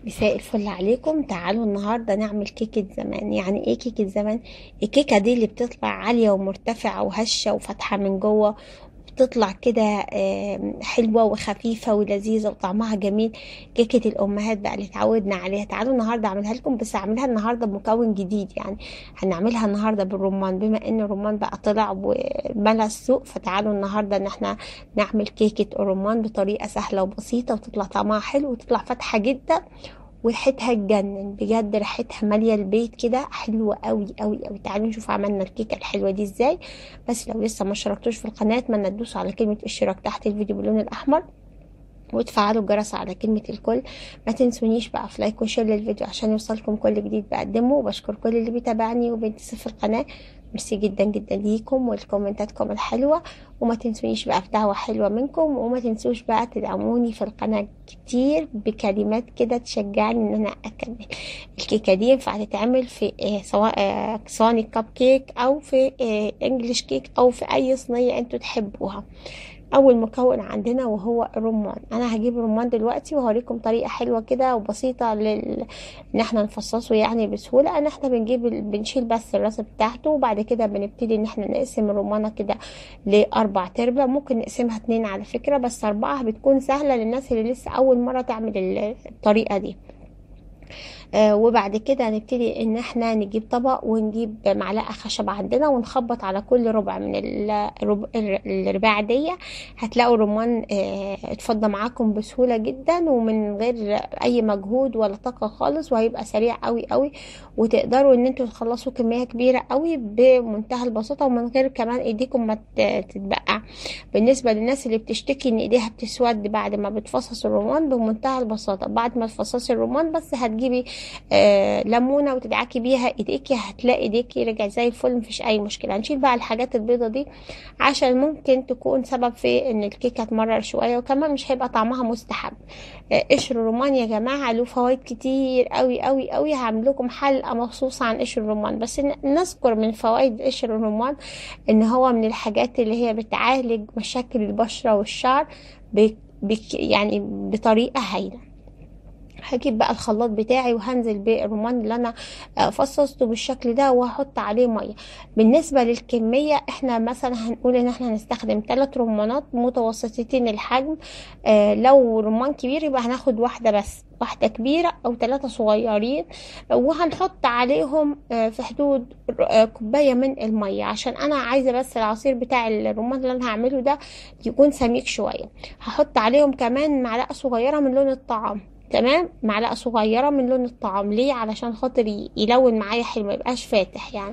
مساء الفل عليكم تعالوا النهارده نعمل كيكة زمان يعني ايه كيكة زمان الكيكة دي اللي بتطلع عالية ومرتفعة وهشة وفاتحة من جوه بتطلع كده آم، حلوة وخفيفة ولذيذة وطعمها جميل كيكة الأمهات بقى اللي اتعودنا عليها تعالوا النهاردة أعملها لكم بس أعملها النهاردة بمكون جديد يعني هنعملها النهاردة بالرمان بما إن الرمان بقى طلع وملا السوق فتعالوا النهاردة إن احنا نعمل كيكة الرمان بطريقة سهلة وبسيطة وتطلع طعمها حلو وتطلع فاتحة جدا وريحتها تجنن بجد ريحتها ماليه البيت كده حلوه قوي قوي قوي تعالوا نشوف عملنا الكيكه الحلوه دي ازاي بس لو لسه ما اشتركتوش في القناه اتمنى تدوسوا على كلمه اشتراك تحت الفيديو باللون الاحمر وتفعلوا الجرس على كلمة الكل ما تنسونيش بقى في لايك وشير للفيديو عشان يوصلكم كل جديد بقدمه وبشكر كل اللي بيتابعني وبينتسب في القناة ميرسي جدا جدا ليكم ولكومنتاتكم الحلوة وما تنسونيش بقى في دعوة حلوة منكم وما تنسوش بقى تدعموني في القناة كتير بكلمات كده تشجعني ان انا اكمل الكيكة دي ينفع تتعمل في آه، سواء آه، صواني كب كيك او في آه، انجليش كيك او في اي صينية انتوا تحبوها اول مكون عندنا وهو الرمان انا هجيب الرمان دلوقتي وهوريكم طريقه حلوه كده وبسيطه لل... ان احنا نفصصه يعني بسهوله ان احنا بنجيب ال... بنشيل بس الراس بتاعته وبعد كده بنبتدي ان احنا نقسم الرمانه كده لاربع تربة ممكن نقسمها اتنين على فكره بس اربعه بتكون سهله للناس اللي لسه اول مره تعمل ال- الطريقه دي آه وبعد كده هنبتدي ان احنا نجيب طبق ونجيب معلقه خشب عندنا ونخبط على كل ربع من ال- الرب- الرباع دي هتلاقوا الرمان آه اتفضى معاكم بسهوله جدا ومن غير اي مجهود ولا طاقه خالص وهيبقى سريع قوي قوي وتقدروا ان انتوا تخلصوا كميه كبيره قوي بمنتهى البساطه ومن غير كمان ايديكم ما ت- تتبقع بالنسبه للناس اللي بتشتكي ان ايديها بتسود بعد ما بتفصص الرمان بمنتهى البساطه بعد ما تفصصي الرمان بس هتجيبي آه ليمونه وتدعكي بيها ايديكي هتلاقي ايديكي رجع زي الفل مفيش اي مشكله هنشيل بقى الحاجات البيضه دي عشان ممكن تكون سبب في ان الكيكه تمرر شويه وكمان مش هيبقى طعمها مستحب آه، قشر الرمان يا جماعه له فوائد كتير قوي قوي قوي هعمل لكم حلقه مخصوصه عن قشر الرمان بس ن- نذكر من فوائد قشر الرمان ان هو من الحاجات اللي هي بتعالج مشاكل البشره والشعر بك بك يعني بطريقه هايله هجيب بقى الخلاط بتاعي وهنزل بالرمان اللي انا آه، فصصته بالشكل ده وهحط عليه ميه بالنسبه للكميه احنا مثلا هنقول ان احنا هنستخدم ثلاث رمانات متوسطتين الحجم آه لو رمان كبير يبقى هناخد واحده بس واحده كبيره او ثلاثه صغيرين آه، وهنحط عليهم آه، في حدود آه، كوبايه من الميه عشان انا عايزه بس العصير بتاع الرمان اللي انا هعمله ده يكون سميك شويه هحط عليهم كمان معلقه صغيره من لون الطعام تمام معلقه صغيره من لون الطعام ليه علشان خاطر ي- يلون معايا حلو ما يبقاش فاتح يعني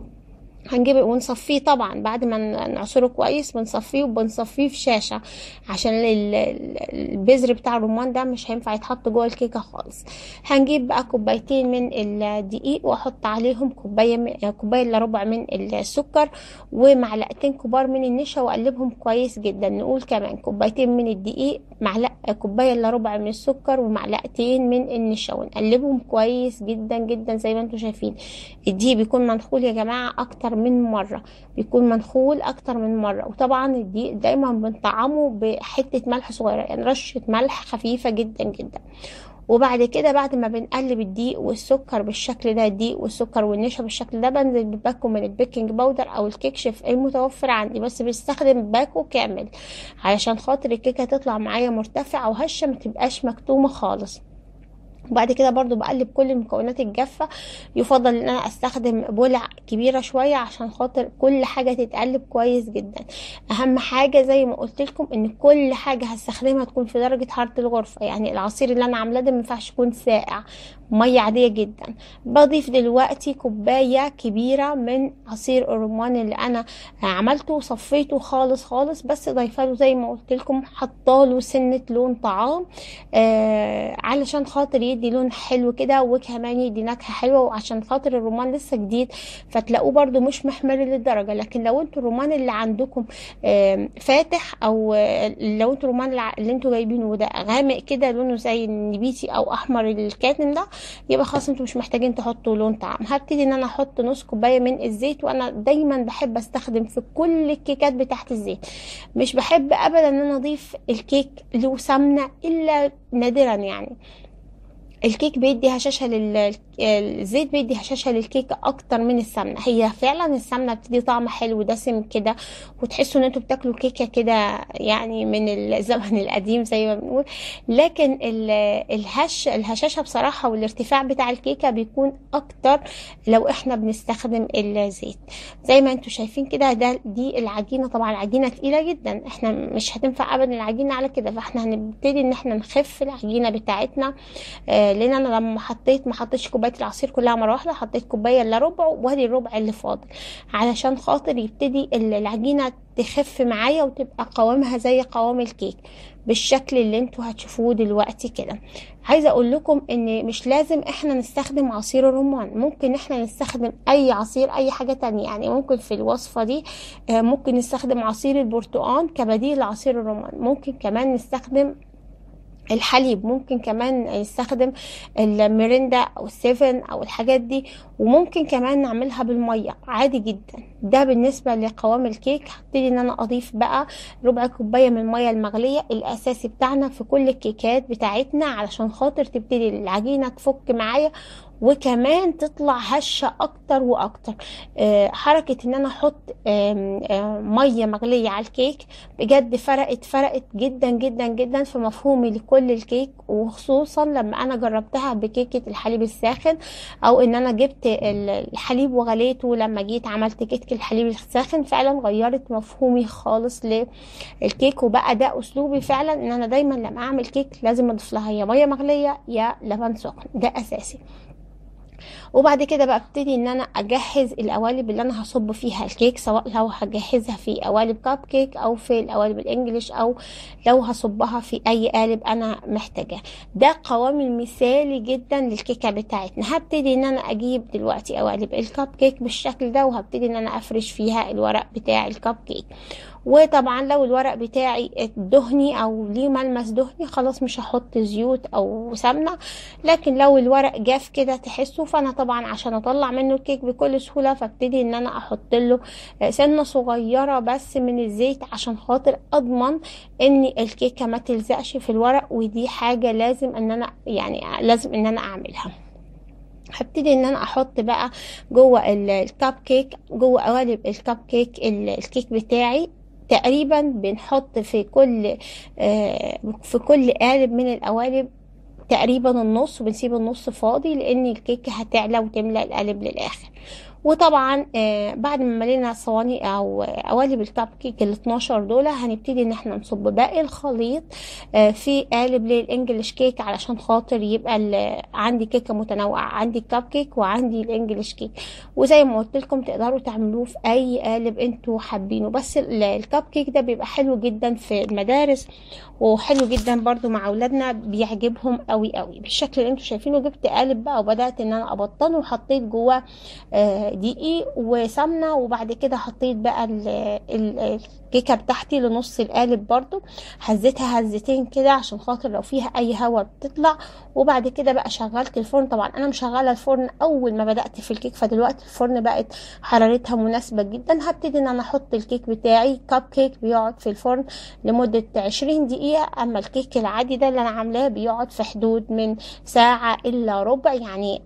هنجيب ونصفيه طبعا بعد ما ن- نعصره كويس بنصفيه وبنصفيه في شاشة عشان ال- ال- البذر بتاع الرمان ده مش هينفع يتحط جوه الكيكة خالص هنجيب بقى كوبايتين من الدقيق واحط عليهم كوباية من- كوباية الا ربع من السكر ومعلقتين كبار من النشا واقلبهم كويس جدا نقول كمان كوبايتين من الدقيق معلقة كوباية الا ربع من السكر ومعلقتين من النشا ونقلبهم كويس جدا جدا زي ما انتم شايفين الدقيق بيكون منخول يا جماعة أكتر من مرة بيكون منخول أكتر من مرة وطبعا الدقيق دايما بنطعمه بحتة ملح صغيرة يعني رشة ملح خفيفة جدا جدا وبعد كده بعد ما بنقلب الدقيق والسكر بالشكل ده الدقيق والسكر والنشا بالشكل ده بنزل بباكو من البيكنج باودر او الكيك شيف المتوفر عندي بس بستخدم باكو كامل علشان خاطر الكيكه تطلع معايا مرتفعه وهشه ما تبقاش مكتومه خالص وبعد كده برضو بقلب كل المكونات الجافة يفضل ان انا استخدم بولع كبيرة شوية عشان خاطر كل حاجة تتقلب كويس جدا اهم حاجة زي ما قلت لكم ان كل حاجة هستخدمها تكون في درجة حرارة الغرفة يعني العصير اللي انا عاملاه ده مينفعش يكون ساقع مية عادية جدا بضيف دلوقتي كوباية كبيرة من عصير الرمان اللي انا عملته وصفيته خالص خالص بس ضايفه له زي ما قلت لكم حطاله سنة لون طعام آه علشان خاطر يدي لون حلو كده وكمان يدي نكهة حلوة وعشان خاطر الرمان لسه جديد فتلاقوه برضو مش محمر للدرجة لكن لو انتوا الرمان اللي عندكم آه فاتح او آه لو انتوا الرمان اللي ع- اللي انتوا جايبينه ده غامق كده لونه زي النبيتي او احمر الكاتم ده يبقى خلاص انتوا مش محتاجين تحطوا لون طعام هبتدي ان انا احط نص كوبايه من الزيت وانا دايما بحب استخدم في كل الكيكات بتاعت الزيت مش بحب ابدا ان انا اضيف الكيك له سمنه الا نادرا يعني الكيك بيدي هشاشة لل الزيت بيدي هشاشة للكيكة اكتر من السمنة هي فعلا السمنة بتدي طعم حلو دسم كده وتحسوا ان انتوا بتاكلوا كيكة كده يعني من الزمن القديم زي ما بنقول لكن الهش الهشاشة بصراحة والارتفاع بتاع الكيكة بيكون اكتر لو احنا بنستخدم الزيت زي ما انتوا شايفين كده ده دي العجينة طبعا العجينة تقيلة جدا احنا مش هتنفع ابدا العجينة على كده فاحنا هنبتدي ان احنا نخف العجينة بتاعتنا آه لان انا لما حطيت ما حطيتش كوباية العصير كلها مرة واحدة حطيت كوباية الا ربع وادي الربع اللي فاضل علشان خاطر يبتدي العجينة تخف معايا وتبقى قوامها زي قوام الكيك بالشكل اللي انتوا هتشوفوه دلوقتي كده عايزه اقول لكم ان مش لازم احنا نستخدم عصير الرمان ممكن احنا نستخدم اي عصير اي حاجه تانية يعني ممكن في الوصفه دي ممكن نستخدم عصير البرتقال كبديل لعصير الرمان ممكن كمان نستخدم الحليب ممكن كمان نستخدم الميريندا او السيفن او الحاجات دي وممكن كمان نعملها بالميه عادي جدا ده بالنسبه لقوام الكيك هبتدي ان انا اضيف بقى ربع كوبايه من الميه المغليه الاساسي بتاعنا في كل الكيكات بتاعتنا علشان خاطر تبتدي العجينه تفك معايا وكمان تطلع هشة اكتر واكتر أه حركة ان انا احط أه أه مية مغلية على الكيك بجد فرقت فرقت جدا جدا جدا في مفهومي لكل الكيك وخصوصا لما انا جربتها بكيكة الحليب الساخن او ان انا جبت الحليب وغليته لما جيت عملت كيكة الحليب الساخن فعلا غيرت مفهومي خالص للكيك وبقى ده اسلوبي فعلا ان انا دايما لما اعمل كيك لازم اضيف لها يا مية مغلية يا لبن سخن ده اساسي وبعد كده بقى ابتدي ان انا اجهز القوالب اللي انا هصب فيها الكيك سواء لو هجهزها في قوالب كاب كيك او في القوالب الانجليش او لو هصبها في اي قالب انا محتاجاه ده قوام المثالي جدا للكيكه بتاعتنا هبتدي ان انا اجيب دلوقتي قوالب الكاب كيك بالشكل ده وهبتدي ان انا افرش فيها الورق بتاع الكاب كيك وطبعا لو الورق بتاعي دهني او ليه ملمس دهني خلاص مش هحط زيوت او سمنه لكن لو الورق جاف كده تحسه فانا طبعا عشان اطلع منه الكيك بكل سهوله فابتدي ان انا احط له سنه صغيره بس من الزيت عشان خاطر اضمن ان الكيكه ما تلزقش في الورق ودي حاجه لازم ان انا يعني لازم ان انا اعملها هبتدي ان انا احط بقى جوه الكب كيك جوه قوالب الكب كيك الكيك بتاعي تقريبا بنحط في كل آه في كل قالب من القوالب تقريبا النص وبنسيب النص فاضي لان الكيكه هتعلى وتملى القالب للاخر وطبعا آه بعد ما ملينا صواني او قوالب الكب كيك ال 12 دول هنبتدي ان احنا نصب باقي الخليط آه في قالب للانجليش كيك علشان خاطر يبقى عندي كيكه متنوعه عندي الكب كيك وعندي الانجليش كيك وزي ما قلت لكم تقدروا تعملوه في اي قالب انتوا حابينه بس الكب كيك ده بيبقى حلو جدا في المدارس وحلو جدا برضو مع اولادنا بيعجبهم قوي قوي بالشكل اللي انتوا شايفينه جبت قالب بقى وبدات ان انا ابطنه وحطيت جوه آه دقيق وسمنه وبعد كده حطيت بقى الكيكه بتاعتي لنص القالب برضو هزيتها هزتين كده عشان خاطر لو فيها اي هواء بتطلع وبعد كده بقى شغلت الفرن طبعا انا مشغله الفرن اول ما بدات في الكيك فدلوقتي الفرن بقت حرارتها مناسبه جدا هبتدي ان انا احط الكيك بتاعي كب كيك بيقعد في الفرن لمده 20 دقيقه اما الكيك العادي ده اللي انا عاملاه بيقعد في حدود من ساعه الا ربع يعني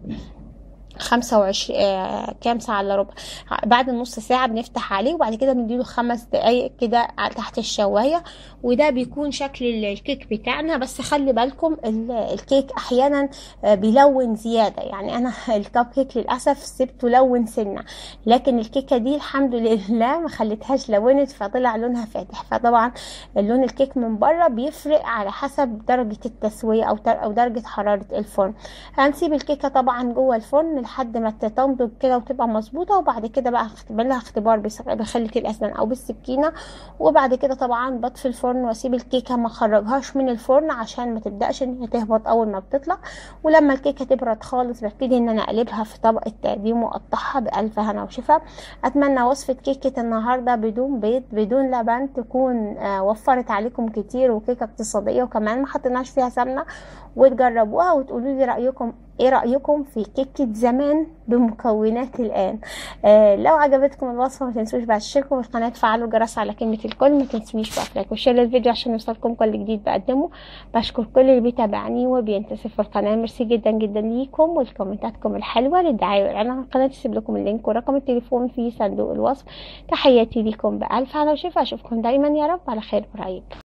خمسة وعشرين آه كام ساعة الا ربع بعد نص ساعة بنفتح عليه وبعد كده بنديله خمس دقايق كده تحت الشواية وده بيكون شكل الكيك بتاعنا بس خلي بالكم الكيك احيانا بيلون زيادة يعني انا الكب كيك للأسف سبته لون سنة لكن الكيكة دي الحمد لله ما خليتهاش لونت فطلع لونها فاتح فطبعا اللون الكيك من بره بيفرق على حسب درجة التسوية او او درجة حرارة الفرن هنسيب الكيكة طبعا جوه الفرن لحد ما تنضج كده وتبقى مظبوطه وبعد كده بقى اختبر لها اختبار بخله الاسنان او بالسكينه وبعد كده طبعا بطفي الفرن واسيب الكيكه ما اخرجهاش من الفرن عشان ما تبداش ان هي تهبط اول ما بتطلع ولما الكيكه تبرد خالص ببتدي ان انا اقلبها في طبق التقديم واقطعها بالف هنا وشفا اتمنى وصفه كيكه النهارده بدون بيض بدون لبن تكون آه وفرت عليكم كتير وكيكه اقتصاديه وكمان ما حطيناش فيها سمنه وتجربوها وتقولوا لي رايكم ايه رايكم في كيكه زمان بمكونات الان آه لو عجبتكم الوصفه ما تنسوش بقى تشتركوا في القناه تفعلوا الجرس على كلمه الكل ما تنسونيش بقى لايك وشير للفيديو عشان يوصلكم كل جديد بقدمه بشكر كل اللي بيتابعني وبينتسب في القناه ميرسي جدا جدا ليكم ولكومنتاتكم الحلوه للدعايه والاعلان عن القناه تسيب لكم اللينك ورقم التليفون في صندوق الوصف تحياتي ليكم بالف على وشفا اشوفكم دايما يا رب على خير قريب